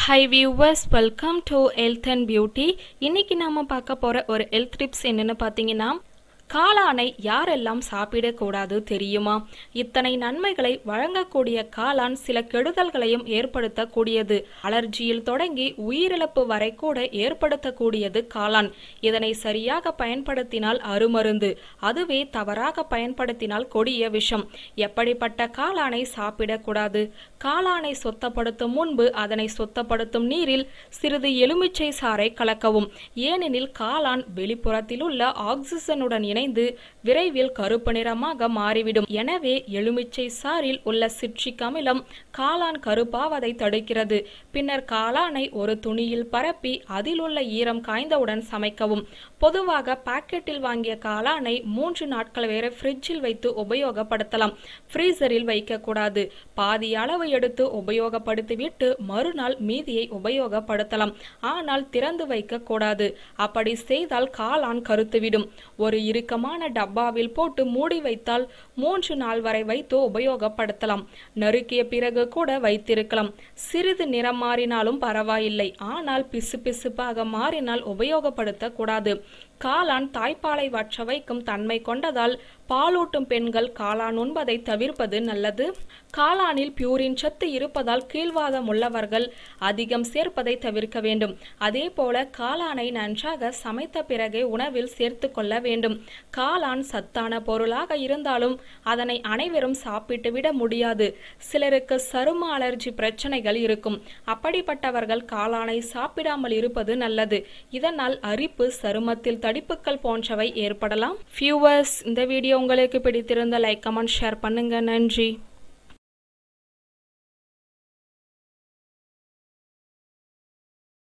high viewers welcome to health and beauty இன்னைக்கு நாம பார்க்க போற ஒரு ஹெல்த் டிப்ஸ் என்னன்னு பார்த்தீங்கன்னா காளானை யாரெல்லாம் சாப்பிடக்கூடாது தெரியுமா இத்தனை நன்மைகளை வழங்கக்கூடிய காளான் சில கெடுதல்களையும் ஏற்படுத்தக்கூடியது அலர்ஜியில் தொடங்கி உயிரிழப்பு வரை கூட ஏற்படுத்தக்கூடியது காளான் இதனை சரியாக பயன்படுத்தினால் அருமருந்து அதுவே தவறாக பயன்படுத்தினால் கொடிய விஷம் எப்படிப்பட்ட காளானை சாப்பிடக்கூடாது காளானை சொத்தப்படுத்தும் முன்பு அதனை சொத்தப்படுத்தும் நீரில் சிறிது எலுமிச்சை சாறை கலக்கவும் ஏனெனில் காளான் வெளிப்புறத்தில் உள்ள ஆக்சிஜனுடன் இணைந்து விரைவில் கருப்பு நிறமாக மாறிவிடும் எனவே எலுமிச்சை சாறில் உள்ள சிட்ரிக் அமிலம் காளான் கருப்பாவதை தடுக்கிறது பின்னர் காளானை ஒரு துணியில் பரப்பி அதில் உள்ள ஈரம் காய்ந்தவுடன் சமைக்கவும் பொதுவாக பாக்கெட்டில் வாங்கிய காளானை மூன்று நாட்கள் வேற ஃப்ரிட்ஜில் வைத்து உபயோகப்படுத்தலாம் ஃப்ரீசரில் வைக்கக்கூடாது பாதி அளவு எடுத்து உபயோகப்படுத்திவிட்டு மறுநாள் மீதியை உபயோகப்படுத்தலாம் ஆனால் திறந்து வைக்க கூடாது அப்படி செய்தால் காளான் கருத்துவிடும் ஒரு இறுக்கமான டப்பாவில் போட்டு மூடி வைத்தால் மூன்று நாள் வரை வைத்து உபயோகப்படுத்தலாம் நறுக்கிய பிறகு கூட வைத்திருக்கலாம் சிறிது நிறம் மாறினாலும் பரவாயில்லை ஆனால் பிசு பிசுப்பாக மாறினால் உபயோகப்படுத்த கூடாது காளான் தாய்ப்பாலை வற்ற வைக்கும் தன்மை கொண்டதால் பாலூட்டும் பெண்கள் காளான் உண்பதை தவிர்ப்பது நல்லது காளானில் பியூரின் சத்து இருப்பதால் கீழ்வாதம் உள்ளவர்கள் அதிகம் சேர்ப்பதை தவிர்க்க வேண்டும் அதே போல காளானை நன்றாக சமைத்த பிறகே உணவில் சேர்த்து கொள்ள வேண்டும் காளான் சத்தான பொருளாக இருந்தாலும் அதனை அனைவரும் சாப்பிட்டு விட முடியாது சிலருக்கு சரும அலர்ஜி பிரச்சனைகள் இருக்கும் அப்படிப்பட்டவர்கள் காளானை சாப்பிடாமல் இருப்பது நல்லது இதனால் அரிப்பு சருமத்தில் தடிப்புகள் போன்றவை ஏற்படலாம் வியூவர்ஸ் இந்த வீடியோ உங்களுக்கு பிடித்திருந்த லைக் கமெண்ட் ஷேர் பண்ணுங்க நன்றி